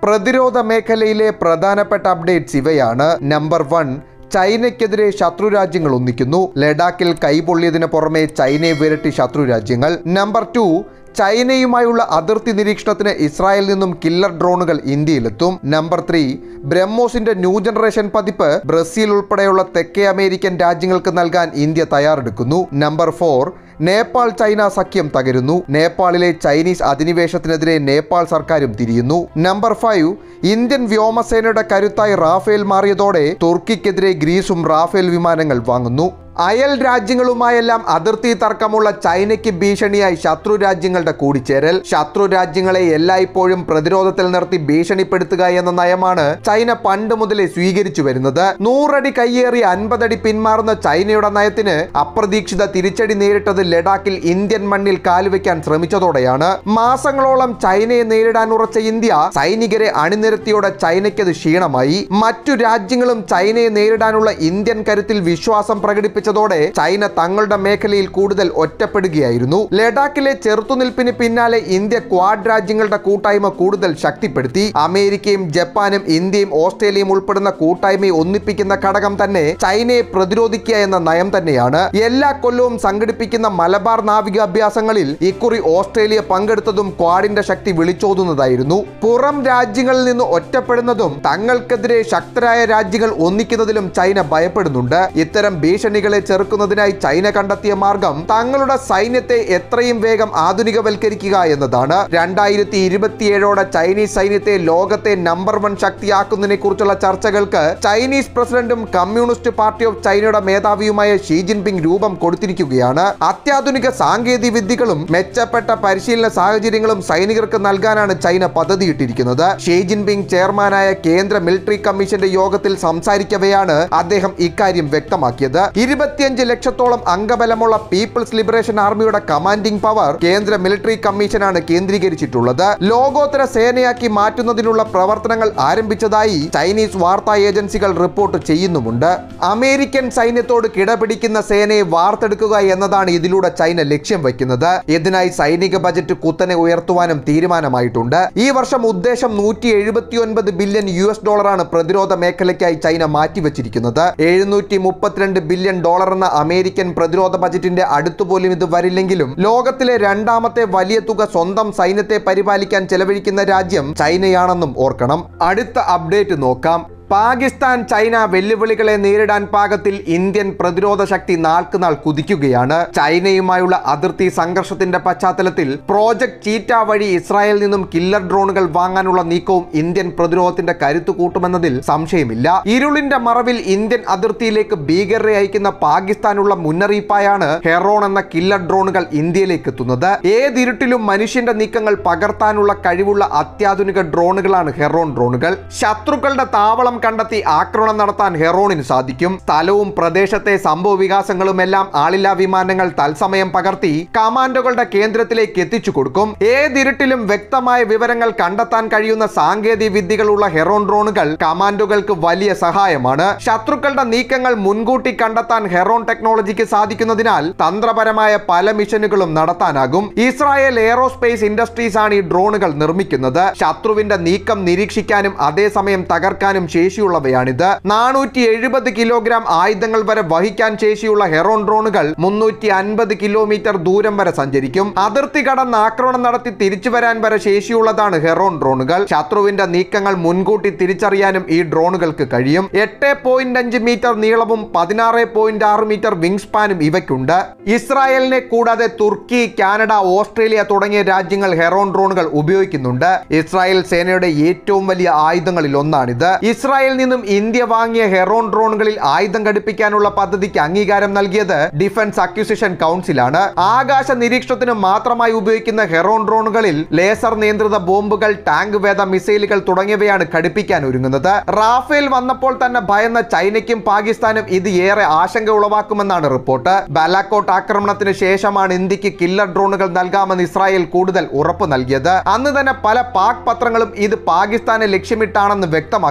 പ്രതിരോധ മേഖലയിലെ പ്രധാനപ്പെട്ട അപ്ഡേറ്റ്സ് ഇവയാണ് നമ്പർ വൺ ചൈനയ്ക്കെതിരെ ശത്രു രാജ്യങ്ങൾ ഒന്നിക്കുന്നു ലഡാക്കിൽ കൈപൊള്ളിയതിനു പുറമെ ചൈനയെ വിരട്ടി ശത്രു രാജ്യങ്ങൾ നമ്പർ ടു ചൈനയുമായുള്ള അതിർത്തി നിരീക്ഷണത്തിന് ഇസ്രായേലിൽ നിന്നും കില്ലർ ഡ്രോണുകൾ ഇന്ത്യയിലെത്തും നമ്പർ ത്രീ ബ്രഹ്മോസിന്റെ ന്യൂ ജനറേഷൻ പതിപ്പ് ബ്രസീൽ ഉൾപ്പെടെയുള്ള തെക്കേ അമേരിക്കൻ രാജ്യങ്ങൾക്ക് നൽകാൻ ഇന്ത്യ തയ്യാറെടുക്കുന്നു നമ്പർ ഫോർ നേപ്പാൾ ചൈന സഖ്യം തകരുന്നു നേപ്പാളിലെ ചൈനീസ് അധിനിവേശത്തിനെതിരെ നേപ്പാൾ സർക്കാരും തിരിയുന്നു നമ്പർ ഫൈവ് ഇന്ത്യൻ വ്യോമസേനയുടെ കരുത്തായി റാഫേൽ മാറിയതോടെ തുർക്കിക്കെതിരെ ഗ്രീസും റാഫേൽ വിമാനങ്ങൾ വാങ്ങുന്നു അയൽ രാജ്യങ്ങളുമായെല്ലാം അതിർത്തി തർക്കമുള്ള ചൈനയ്ക്ക് ഭീഷണിയായി ശത്രു രാജ്യങ്ങളുടെ കൂടിച്ചേരൽ ശത്രു രാജ്യങ്ങളെ എല്ലായ്പ്പോഴും പ്രതിരോധത്തിൽ നിർത്തി ഭീഷണിപ്പെടുത്തുക എന്ന നയമാണ് ചൈന പണ്ട് മുതലേ സ്വീകരിച്ചു വരുന്നത് നൂറടി കയ്യേറി അൻപതടി പിന്മാറുന്ന ചൈനയുടെ നയത്തിന് അപ്രതീക്ഷിത തിരിച്ചടി നേരിട്ടത് ലഡാക്കിൽ ഇന്ത്യൻ മണ്ണിൽ കാലുവെക്കാൻ ശ്രമിച്ചതോടെയാണ് മാസങ്ങളോളം ചൈനയെ നേരിടാൻ ഉറച്ച ഇന്ത്യ സൈനികരെ അണിനിരത്തിയോടെ ചൈനയ്ക്കത് ക്ഷീണമായി മറ്റു രാജ്യങ്ങളും ചൈനയെ നേരിടാനുള്ള ഇന്ത്യൻ കരുത്തിൽ വിശ്വാസം പ്രകടിപ്പിച്ചതോടെ ചൈന തങ്ങളുടെ മേഖലയിൽ കൂടുതൽ ഒറ്റപ്പെടുകയായിരുന്നു ലഡാക്കിലെ ചെറുത്തുനിൽപ്പിന് പിന്നാലെ ഇന്ത്യ ക്വാഡ് രാജ്യങ്ങളുടെ കൂട്ടായ്മ കൂടുതൽ ശക്തിപ്പെടുത്തി അമേരിക്കയും ജപ്പാനും ഇന്ത്യയും ഓസ്ട്രേലിയയും ഉൾപ്പെടുന്ന കൂട്ടായ്മയെ ഒന്നിപ്പിക്കുന്ന ഘടകം തന്നെ ചൈനയെ പ്രതിരോധിക്കുക എന്ന നയം തന്നെയാണ് എല്ലാ കൊല്ലവും സംഘടിപ്പിക്കുന്ന മലബാർ നാവികാഭ്യാസങ്ങളിൽ ഇക്കുറി ഓസ്ട്രേലിയ പങ്കെടുത്തതും ക്വാഡിന്റെ ശക്തി വിളിച്ചോതുന്നതായിരുന്നു പുറം രാജ്യങ്ങളിൽ നിന്ന് ഒറ്റപ്പെടുന്നതും തങ്ങൾക്കെതിരെ ശക്തരായ രാജ്യങ്ങൾ ഒന്നിക്കുന്നതിലും ചൈന ഭയപ്പെടുന്നുണ്ട് ഇത്തരം ഭീഷണികളെ ചെറുക്കുന്നതിനായി ചൈന കണ്ടെത്തിയ മാർഗം തങ്ങളുടെ സൈന്യത്തെ എത്രയും വേഗം ആധുനികവൽക്കരിക്കുക എന്നതാണ് രണ്ടായിരത്തി ഇരുപത്തിയേഴോടെ ചൈനീസ് സൈന്യത്തെ ലോകത്തെ നമ്പർ വൺ ശക്തിയാക്കുന്നതിനെ കുറിച്ചുള്ള ചർച്ചകൾക്ക് ചൈനീസ് പ്രസിഡന്റും കമ്മ്യൂണിസ്റ്റ് പാർട്ടി ഓഫ് ചൈനയുടെ മേധാവിയുമായ ഷീ ജിൻപിങ് രൂപം കൊടുത്തിരിക്കുകയാണ് അത്യാധുനിക സാങ്കേതിക വിദ്യകളും മെച്ചപ്പെട്ട പരിശീലന സാഹചര്യങ്ങളും സൈനികർക്ക് നൽകാനാണ് ചൈന പദ്ധതിയിട്ടിരിക്കുന്നത് ഷീ ജിൻപിങ് ചെയർമാനായ കേന്ദ്ര മിലിറ്ററി കമ്മീഷന്റെ യോഗത്തിൽ സംസാരിക്കവെയാണ് അദ്ദേഹം ഇക്കാര്യം വ്യക്തമാക്കിയത് ഇരുപത്തിയഞ്ച് ലക്ഷത്തോളം അംഗബലമുള്ള പീപ്പിൾസ് ലിബറേഷൻ ആർമിയുടെ കമാൻഡിംഗ് പവർ കേന്ദ്ര മിലിറ്ററി കമ്മീഷനാണ് കേന്ദ്രീകരിച്ചിട്ടുള്ളത് ലോകോത്തര സേനയാക്കി മാറ്റുന്നതിനുള്ള പ്രവർത്തനങ്ങൾ ആരംഭിച്ചതായി ചൈനീസ് വാർത്താ ഏജൻസികൾ റിപ്പോർട്ട് ചെയ്യുന്നുമുണ്ട് അമേരിക്കൻ സൈന്യത്തോട് കിടപിടിക്കുന്ന സേനയെ വാർത്തെടുക്കുക എന്നതാണ് ഇതിലൂടെ ചൈന ലക്ഷ്യം വയ്ക്കുന്നത് ഇതിനായി സൈനിക ബജറ്റ് കുത്തനെ ഉയർത്തുവാനും തീരുമാനമായിട്ടുണ്ട് ഈ വർഷം ഉദ്ദേശം നൂറ്റി എഴുപത്തിയൊൻപത് ബില്യൺ യു എസ് ഡോളറാണ് പ്രതിരോധ മേഖലയ്ക്കായി ചൈന മാറ്റിവെച്ചിരിക്കുന്നത് എഴുന്നൂറ്റി മുപ്പത്തിരണ്ട് ബില്യൺ ഡോളർ എന്ന അമേരിക്കൻ പ്രതിരോധ ബജറ്റിന്റെ അടുത്തുപോലും ഇത് വരില്ലെങ്കിലും ലോകത്തിലെ രണ്ടാമത്തെ വലിയ തുക സ്വന്തം സൈന്യത്തെ പരിപാലിക്കാൻ ചെലവഴിക്കുന്ന രാജ്യം ചൈനയാണെന്നും ഓർക്കണം അടുത്ത അപ്ഡേറ്റ് നോക്കാം പാകിസ്ഥാൻ ചൈന വെല്ലുവിളികളെ നേരിടാൻ പാകത്തിൽ ഇന്ത്യൻ പ്രതിരോധ ശക്തി നാൾക്കുനാൾ കുതിക്കുകയാണ് ചൈനയുമായുള്ള അതിർത്തി സംഘർഷത്തിന്റെ പശ്ചാത്തലത്തിൽ പ്രോജക്ട് ചീറ്റ വഴി ഇസ്രായേലിൽ നിന്നും കില്ലർ ഡ്രോണുകൾ വാങ്ങാനുള്ള നീക്കവും ഇന്ത്യൻ പ്രതിരോധത്തിന്റെ കരുത്തു കൂട്ടുമെന്നതിൽ സംശയമില്ല ഇരുളിന്റെ മറവിൽ ഇന്ത്യൻ അതിർത്തിയിലേക്ക് ഭീകരരെ അയക്കുന്ന പാകിസ്ഥാനുള്ള മുന്നറിയിപ്പായാണ് ഹെറോൺ എന്ന കില്ലർ ഡ്രോണുകൾ ഇന്ത്യയിലേക്ക് എത്തുന്നത് ഏതിരുട്ടിലും മനുഷ്യന്റെ നീക്കങ്ങൾ പകർത്താനുള്ള കഴിവുള്ള അത്യാധുനിക ഡ്രോണുകളാണ് ഹെറോൺ ഡ്രോണുകൾ ശത്രുക്കളുടെ താവളം കണ്ടെത്തി ആക്രമണം നടത്താൻ ഹെറോണിന് സാധിക്കും സ്ഥലവും പ്രദേശത്തെ സംഭവ വികാസങ്ങളും എല്ലാം ആളില്ലാ വിമാനങ്ങൾ തത്സമയം പകർത്തി കമാൻഡോകളുടെ കേന്ദ്രത്തിലേക്ക് എത്തിച്ചു കൊടുക്കും ഏതിരുട്ടിലും വ്യക്തമായ വിവരങ്ങൾ കണ്ടെത്താൻ കഴിയുന്ന സാങ്കേതിക വിദ്യകളുള്ള ഹെറോൺ ഡ്രോണുകൾ കമാൻഡോകൾക്ക് വലിയ സഹായമാണ് ശത്രുക്കളുടെ നീക്കങ്ങൾ മുൻകൂട്ടി കണ്ടെത്താൻ ഹെറോൺ ടെക്നോളജിക്ക് സാധിക്കുന്നതിനാൽ തന്ത്രപരമായ പല മിഷനുകളും നടത്താനാകും ഇസ്രായേൽ എയറോസ്പേസ് ഇൻഡസ്ട്രീസ് ആണ് ഈ ഡ്രോണുകൾ നിർമ്മിക്കുന്നത് ശത്രുവിന്റെ നീക്കം നിരീക്ഷിക്കാനും അതേസമയം തകർക്കാനും ശേഷിയുള്ളവയാണിത് നാനൂറ്റി എഴുപത് കിലോഗ്രാം ആയുധങ്ങൾ വരെ വഹിക്കാൻ ശേഷിയുള്ള ഹെറോൺ ഡ്രോണുകൾ മുന്നൂറ്റി അൻപത് കിലോമീറ്റർ ദൂരം വരെ സഞ്ചരിക്കും അതിർത്തി കടന്ന് ആക്രമണം നടത്തി തിരിച്ചു വരാൻ വരെ ശേഷിയുള്ളതാണ് ഹെറോൺ ഡ്രോണുകൾ ശത്രുവിന്റെ നീക്കങ്ങൾ മുൻകൂട്ടി തിരിച്ചറിയാനും ഈ ഡ്രോണുകൾക്ക് കഴിയും എട്ട് പോയിന്റ് അഞ്ച് മീറ്റർ നീളവും പതിനാറ് പോയിന്റ് ആറ് മീറ്റർ വിങ് സ്പാനും ഇവയ്ക്കുണ്ട് ഇസ്രായേലിനെ കൂടാതെ തുർക്കി കാനഡ ഓസ്ട്രേലിയ തുടങ്ങിയ രാജ്യങ്ങൾ ഹെറോൺ ഡ്രോണുകൾ ഉപയോഗിക്കുന്നുണ്ട് ഇസ്രായേൽ സേനയുടെ ഏറ്റവും വലിയ ആയുധങ്ങളിൽ ഒന്നാണിത് ഇസ്രായേലിൽ നിന്നും ഇന്ത്യ വാങ്ങിയ ഹെറോൺ ഡ്രോണുകളിൽ ആയുധം ഘടിപ്പിക്കാനുള്ള പദ്ധതിക്ക് അംഗീകാരം നൽകിയത് ഡിഫൻസ് അക്വിസിഷൻ കൗൺസിലാണ് ആകാശ നിരീക്ഷണത്തിന് മാത്രമായി ഉപയോഗിക്കുന്ന ഹെറോൺ ഡ്രോണുകളിൽ ലേസർ നിയന്ത്രിത ബോംബുകൾ ടാങ്ക് വേദ മിസൈലുകൾ തുടങ്ങിയവയാണ് ഘടിപ്പിക്കാൻ ഒരുങ്ങുന്നത് റാഫേൽ വന്നപ്പോൾ തന്നെ ഭയന്ന ചൈനയ്ക്കും പാകിസ്ഥാനും ഇത് ഏറെ ആശങ്ക ഉളവാക്കുമെന്നാണ് റിപ്പോർട്ട് ബാലാക്കോട്ട് ആക്രമണത്തിന് ശേഷമാണ് ഇന്ത്യക്ക് കില്ലർ ഡ്രോണുകൾ നൽകാമെന്ന് ഇസ്രായേൽ കൂടുതൽ ഉറപ്പ് നൽകിയത് അന്ന് തന്നെ പല പാക് പത്രങ്ങളും ഇത് പാകിസ്ഥാനെ ലക്ഷ്യമിട്ടാണെന്ന് വ്യക്തമാക്കിയിരുന്നു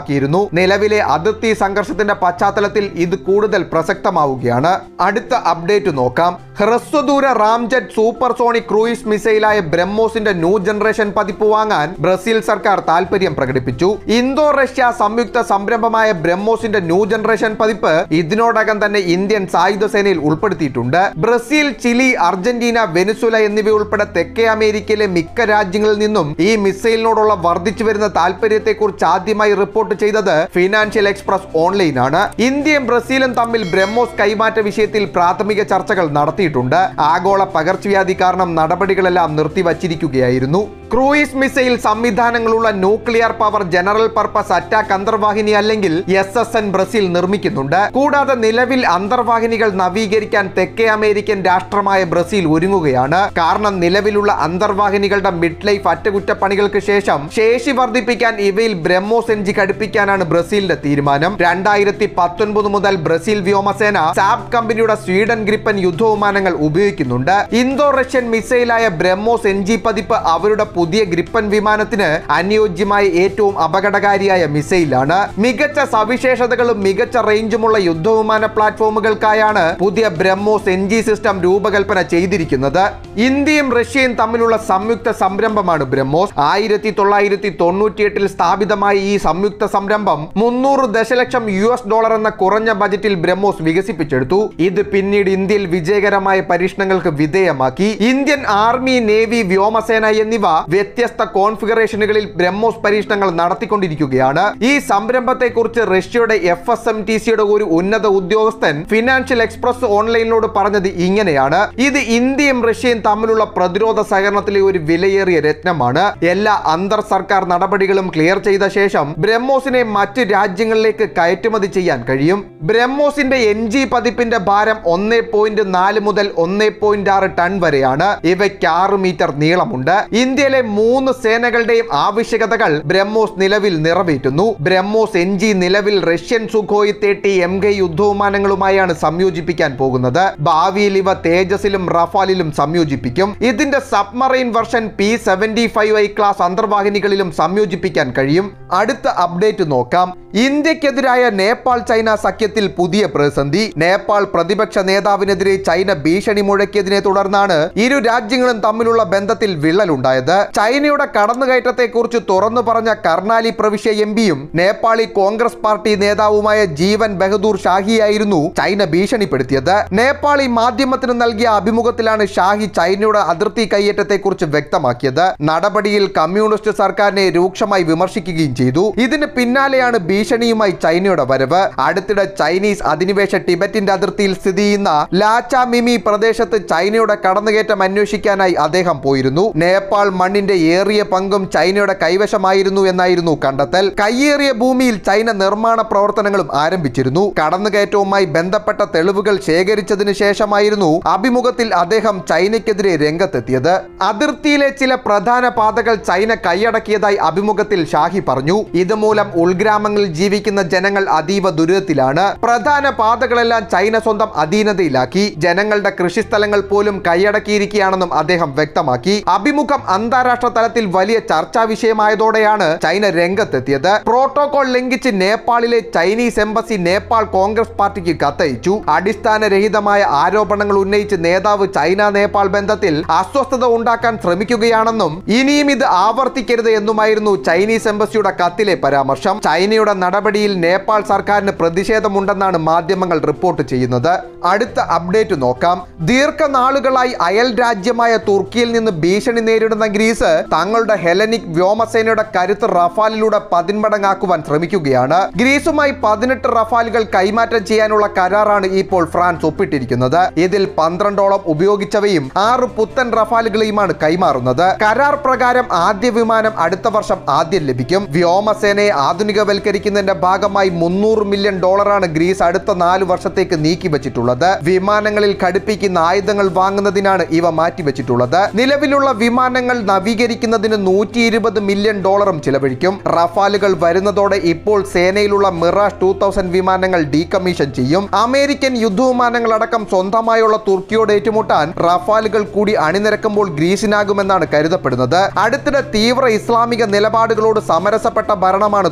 നിലവിലെ അതിർത്തി സംഘർഷത്തിന്റെ പശ്ചാത്തലത്തിൽ ഇത് കൂടുതൽ പ്രസക്തമാവുകയാണ് അടുത്ത അപ്ഡേറ്റ് നോക്കാം ഹ്രസ്വദൂര റാംജെറ്റ് സൂപ്പർസോണിക് ക്രൂയിസ് മിസൈലായ ബ്രഹ്മോസിന്റെ ന്യൂ ജനറേഷൻ പതിപ്പ് വാങ്ങാൻ ബ്രസീൽ സർക്കാർ താൽപര്യം പ്രകടിപ്പിച്ചു ഇന്തോ റഷ്യ സംയുക്ത സംരംഭമായ ബ്രഹ്മോസിന്റെ ന്യൂ ജനറേഷൻ പതിപ്പ് ഇതിനോടകം തന്നെ ഇന്ത്യൻ സായുധ സേനയിൽ ഉൾപ്പെടുത്തിയിട്ടുണ്ട് ബ്രസീൽ ചിലി അർജന്റീന വെനിസുല എന്നിവ ഉൾപ്പെടെ തെക്കേ അമേരിക്കയിലെ മിക്ക രാജ്യങ്ങളിൽ നിന്നും ഈ മിസൈലിനോടുള്ള വർദ്ധിച്ചു വരുന്ന താല്പര്യത്തെക്കുറിച്ച് ആദ്യമായി റിപ്പോർട്ട് ചെയ്തത് ഫിനാൻഷ്യൽ എക്സ്പ്രസ് ഓൺലൈനാണ് ഇന്ത്യയും ബ്രസീലും തമ്മിൽ ബ്രഹ്മോസ് കൈമാറ്റ വിഷയത്തിൽ പ്രാഥമിക ചർച്ചകൾ നടത്തിയിട്ടുണ്ട് ആഗോള പകർച്ചവ്യാധി കാരണം നടപടികളെല്ലാം നിർത്തിവച്ചിരിക്കുകയായിരുന്നു ക്രൂയിസ് മിസൈൽ സംവിധാനങ്ങളുള്ള nuclear power general purpose attack അന്തർവാഹിനി അല്ലെങ്കിൽ എസ് എസ് എൻ ബ്രസീൽ നിർമ്മിക്കുന്നുണ്ട് കൂടാതെ നിലവിൽ അന്തർവാഹിനികൾ നവീകരിക്കാൻ തെക്കേ അമേരിക്കൻ രാഷ്ട്രമായ ബ്രസീൽ ഒരുങ്ങുകയാണ് കാരണം നിലവിലുള്ള അന്തർവാഹിനികളുടെ മിഡ് ലൈഫ് അറ്റകുറ്റപ്പണികൾക്ക് ശേഷം ശേഷി വർദ്ധിപ്പിക്കാൻ ഇവയിൽ ബ്രഹ്മോസ് എൻജി ഘടിപ്പിക്കാനാണ് ബ്രസീലിന്റെ തീരുമാനം രണ്ടായിരത്തി പത്തൊൻപത് മുതൽ ബ്രസീൽ വ്യോമസേന സാബ് കമ്പനിയുടെ സ്വീഡൻ ഗ്രിപ്പൻ യുദ്ധവിമാനങ്ങൾ ഉപയോഗിക്കുന്നുണ്ട് ഇന്തോ റഷ്യൻ മിസൈലായ ബ്രഹ്മോസ് എൻ ജി പതിപ്പ് അവരുടെ പുതിയ ഗ്രിപ്പൻ വിമാനത്തിന് അനുയോജ്യമായ ഏറ്റവും അപകടകാരിയായ മിസൈലാണ് മികച്ച സവിശേഷതകളും മികച്ച റേഞ്ചുമുള്ള യുദ്ധവിമാന പ്ലാറ്റ്ഫോമുകൾക്കായാണ് പുതിയ ബ്രഹ്മോസ് എൻ ജി സിസ്റ്റം രൂപകൽപ്പന ചെയ്തിരിക്കുന്നത് ഇന്ത്യയും റഷ്യയും തമ്മിലുള്ള സംയുക്ത സംരംഭമാണ് ബ്രഹ്മോസ് ആയിരത്തി തൊള്ളായിരത്തി തൊണ്ണൂറ്റിയെട്ടിൽ സ്ഥാപിതമായ ഈ സംയുക്ത സംരംഭം മുന്നൂറ് ദശലക്ഷം യു എസ് ഡോളർ എന്ന കുറഞ്ഞ ബജറ്റിൽ ബ്രഹ്മോസ് വികസിപ്പിച്ചെടുത്തു ഇത് പിന്നീട് ഇന്ത്യയിൽ വിജയകരമായ പരീക്ഷണങ്ങൾക്ക് വിധേയമാക്കി ഇന്ത്യൻ ആർമി നേവി വ്യോമസേന എന്നിവ വ്യത്യസ്ത കോൺഫിഗറേഷനുകളിൽ ബ്രഹ്മോസ് പരീക്ഷണങ്ങൾ നടത്തിക്കൊണ്ടിരിക്കുകയാണ് ഈ സംരംഭത്തെക്കുറിച്ച് റഷ്യയുടെ എഫ് എസ് എം ടി സിയുടെ ഒരു ഉന്നത ഉദ്യോഗസ്ഥൻ ഫിനാൻഷ്യൽ എക്സ്പ്രസ് ഓൺലൈനിനോട് പറഞ്ഞത് ഇങ്ങനെയാണ് ഇത് ഇന്ത്യയും റഷ്യയും തമ്മിലുള്ള പ്രതിരോധ സഹകരണത്തിലെ ഒരു വിലയേറിയ രത്നമാണ് എല്ലാ അന്തർ സർക്കാർ നടപടികളും ക്ലിയർ ചെയ്ത ശേഷം ബ്രഹ്മോസിനെ മറ്റ് രാജ്യങ്ങളിലേക്ക് കയറ്റുമതി ചെയ്യാൻ കഴിയും ബ്രഹ്മോസിന്റെ എൻ ജി പതിപ്പിന്റെ ഭാരം ഒന്നേ പോയിന്റ് നാല് മുതൽ ഒന്നേ പോയിന്റ് ആറ് ടൺ വരെയാണ് ഇവയ്ക്ക് ആറ് മീറ്റർ നീളമുണ്ട് ഇന്ത്യയിലെ മൂന്ന് സേനകളുടെയും ആവശ്യകതകൾ ബ്രഹ്മോസ് നിലവിൽ നിറവേറ്റുന്നു ബ്രഹ്മോസ് എൻ ജി നിലവിൽ റഷ്യൻ സുഖോയ് തേട്ടി എം കെ യുദ്ധവിമാനങ്ങളുമായാണ് സംയോജിപ്പിക്കാൻ പോകുന്നത് ഭാവിയിൽ ഇവ തേജസിലും റഫാലിലും സംയോജിപ്പിക്കും ഇതിന്റെ submarine version P seventy five I class അന്തർവാഹിനികളിലും സംയോജിപ്പിക്കാൻ കഴിയും അടുത്ത അപ്ഡേറ്റ് നോക്കാം ഇന്ത്യക്കെതിരായ നേപ്പാൾ ചൈന സഖ്യത്തിൽ പുതിയ പ്രതിസന്ധി നേപ്പാൾ പ്രതിപക്ഷ നേതാവിനെതിരെ ചൈന ഭീഷണി മുഴക്കിയതിനെ തുടർന്നാണ് ഇരു രാജ്യങ്ങളും തമ്മിലുള്ള ബന്ധത്തിൽ വിള്ളലുണ്ടായത് ചൈനയുടെ കടന്നുകയറ്റത്തെക്കുറിച്ച് തുറന്നു പറഞ്ഞ കർണാലി പ്രവിശ്യ എം പിയും നേപ്പാളി കോൺഗ്രസ് പാർട്ടി നേതാവുമായ ജീവൻ ബഹദൂർ ഷാഹിയായിരുന്നു ചൈന ഭീഷണിപ്പെടുത്തിയത് നേപ്പാളി മാധ്യമത്തിന് നൽകിയ അഭിമുഖത്തിലാണ് ഷാഹി ചൈനയുടെ അതിർത്തി കയ്യേറ്റത്തെക്കുറിച്ച് വ്യക്തമാക്കിയത് നടപടിയിൽ കമ്മ്യൂണിസ്റ്റ് സർക്കാരിനെ രൂക്ഷമായി വിമർശിക്കുകയും ചെയ്തു ഇതിന് പിന്നാലെയാണ് ഭീഷണിയുമായി ചൈനയുടെ വരവ് അടുത്തിടെ ചൈനീസ് അധിനിവേശ ടിബറ്റിന്റെ അതിർത്തിയിൽ സ്ഥിതി ചെയ്യുന്ന ലാച്ച മിമി പ്രദേശത്ത് ചൈനയുടെ കടന്നുകയറ്റം അന്വേഷിക്കാനായി അദ്ദേഹം പോയിരുന്നു നേപ്പാൾ മണ്ണിന്റെ ഏറിയ പങ്കും ചൈനയുടെ കൈവശമായിരുന്നു എന്നായിരുന്നു കണ്ടെത്തൽ കയ്യേറിയ ഭൂമിയിൽ ചൈന നിർമ്മാണ പ്രവർത്തനങ്ങളും ആരംഭിച്ചിരുന്നു കടന്നുകയറ്റവുമായി ബന്ധപ്പെട്ട തെളിവുകൾ ശേഖരിച്ചതിന് ശേഷമായിരുന്നു അഭിമുഖത്തിൽ അദ്ദേഹം ചൈനയ്ക്കെതിരെ രംഗത്തെത്തിയത് അതിർത്തിയിലെ ചില പ്രധാന പാതകൾ ചൈന കൈയടക്കിയതായി അഭിമുഖത്തിൽ ഷാഹി പറഞ്ഞു ഇതുമൂലം ഉൾഗ്രാമങ്ങളിൽ ജീവിക്കുന്ന ജനങ്ങൾ അതീവ ദുരിതത്തിലാണ് പ്രധാന പാതകളെല്ലാം ചൈന സ്വന്തം അധീനതയിലാക്കി ജനങ്ങളുടെ കൃഷിസ്ഥലങ്ങൾ പോലും കൈയടക്കിയിരിക്കുകയാണെന്നും അദ്ദേഹം വ്യക്തമാക്കി അഭിമുഖം അന്താരാഷ്ട്ര തലത്തിൽ വലിയ ചർച്ചാ വിഷയമായതോടെയാണ് ചൈന രംഗത്തെത്തിയത് പ്രോട്ടോകോൾ ലംഘിച്ച് നേപ്പാളിലെ ചൈനീസ് എംബസി നേപ്പാൾ കോൺഗ്രസ് പാർട്ടിക്ക് കത്തയച്ചു അടിസ്ഥാനരഹിതമായ ആരോപണങ്ങൾ ഉന്നയിച്ച് നേതാവ് ചൈന നേപ്പാൾ ബന്ധത്തിൽ അസ്വസ്ഥത ഉണ്ടാക്കാൻ ശ്രമിക്കുകയാണെന്നും ഇനിയും ഇത് ആവർത്തിക്കരുത് എന്നുമായിരുന്നു ചൈനീസ് എംബസിയുടെ കത്തിലെ പരാമർശം ചൈനയുടെ നടപടിയിൽ നേപ്പാൾ സർക്കാരിന് പ്രതിഷേധമുണ്ടെന്നാണ് മാധ്യമങ്ങൾ റിപ്പോർട്ട് ചെയ്യുന്നത് അടുത്ത അപ്ഡേറ്റ് നോക്കാം ദീർഘനാളുകളായി അയൽ രാജ്യമായ തുർക്കിയിൽ നിന്ന് ഭീഷണി നേരിടുന്ന ഗ്രീസ് തങ്ങളുടെ ഹെലനിക് വ്യോമസേനയുടെ കരുത്ത് റഫാലിലൂടെ പതിന്മടങ്ങാക്കുവാൻ ശ്രമിക്കുകയാണ് ഗ്രീസുമായി പതിനെട്ട് റഫാലുകൾ കൈമാറ്റം ചെയ്യാനുള്ള കരാറാണ് ഇപ്പോൾ ഫ്രാൻസ് ഒപ്പിട്ടിരിക്കുന്നത് ഇതിൽ പന്ത്രണ്ടോളം ഉപയോഗിച്ചവയും ആറ് പുത്തൻ റഫാലുകളെയുമാണ് കൈമാറുന്നത് കരാർ പ്രകാരം ആദ്യ വിമാനം അടുത്ത വർഷം ആദ്യം ലഭിക്കും വ്യോമസേനയെ ആധുനികവൽക്കരിക്കുന്നതിന്റെ ഭാഗമായി മുന്നൂറ് മില്യൺ ഡോളറാണ് ഗ്രീസ് അടുത്ത നാല് വർഷത്തേക്ക് നീക്കിവച്ചിട്ടുള്ളത് വിമാനങ്ങളിൽ ഘടിപ്പിക്കുന്ന ആയുധങ്ങൾ വാങ്ങുന്നതിനാണ് ഇവ മാറ്റിവെച്ചിട്ടുള്ളത് നിലവിലുള്ള വിമാനങ്ങൾ നവീകരിക്കുന്നതിന് നൂറ്റി ഇരുപത് മില്യൺ ഡോളറും ചിലവഴിക്കും റഫാലുകൾ വരുന്നതോടെ ഇപ്പോൾ സേനയിലുള്ള മിറാഷ് ടൂ തൗസൻഡ് വിമാനങ്ങൾ ഡീകമ്മീഷൻ ചെയ്യും അമേരിക്കൻ യുദ്ധവിമാനങ്ങളടക്കം സ്വന്തമായുള്ള തുർക്കിയോട് ഏറ്റുമുട്ടാൻ റഫാലുകൾ കൂടി അണിനിരക്കുമ്പോൾ ഗ്രീസിനാകുമെന്നാണ് കരുതപ്പെടുന്നത് അടുത്തിടെ തീവ്ര ഇസ്ലാമിക നിലപാടുകളോട് സമരസപ്പെട്ട ഭരണമാണ് തുർക്കിയുടെ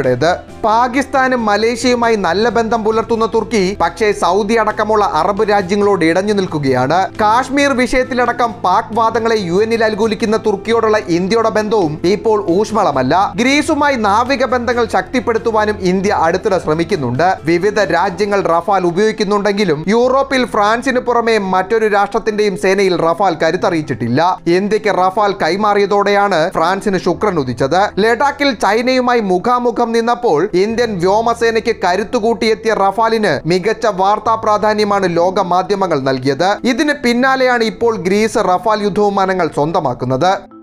ഇന്ത്യയുടേത് പാകിസ്ഥാനും മലേഷ്യയുമായി നല്ല ബന്ധം പുലർത്തുന്ന തുർക്കി പക്ഷേ സൗദി അടക്കമുള്ള അറബ് രാജ്യങ്ങളോട് ഇടഞ്ഞു നിൽക്കുകയാണ് കാശ്മീർ വിഷയത്തിലടക്കം പാക് വാദങ്ങളെ യു എന്നിൽ അനുകൂലിക്കുന്ന തുർക്കിയോടുള്ള ഇന്ത്യയുടെ ബന്ധവും ഇപ്പോൾ ഊഷ്മളമല്ല ഗ്രീസുമായി നാവിക ബന്ധങ്ങൾ ശക്തിപ്പെടുത്തുവാനും ഇന്ത്യ അടുത്തിടെ ശ്രമിക്കുന്നുണ്ട് വിവിധ രാജ്യങ്ങൾ റഫാൽ ഉപയോഗിക്കുന്നുണ്ടെങ്കിലും യൂറോപ്പിൽ ഫ്രാൻസിന് പുറമെ മറ്റൊരു രാഷ്ട്രത്തിന്റെയും സേനയിൽ റഫാൽ കരുത്തറിയിച്ചിട്ടില്ല ഇന്ത്യക്ക് റഫാൽ കൈമാറിയതോടെയാണ് ഫ്രാൻസിന് ശുക്രൻ ഉദിച്ചത് ലഡാക്കിൽ ചൈനയുമായി മുഖാമുഖം നിന്നപ്പോൾ ഇന്ത്യൻ വ്യോമസേനയ്ക്ക് കരുത്തുകൂട്ടിയെത്തിയ റഫാലിന് മികച്ച വാർത്താ പ്രാധാന്യമാണ് ലോക മാധ്യമങ്ങൾ നൽകിയത് ഇതിന് പിന്നാലെയാണ് ഇപ്പോൾ ഗ്രീസ് റഫാൽ യുദ്ധവിമാനങ്ങൾ സ്വന്തമാക്കുന്നത്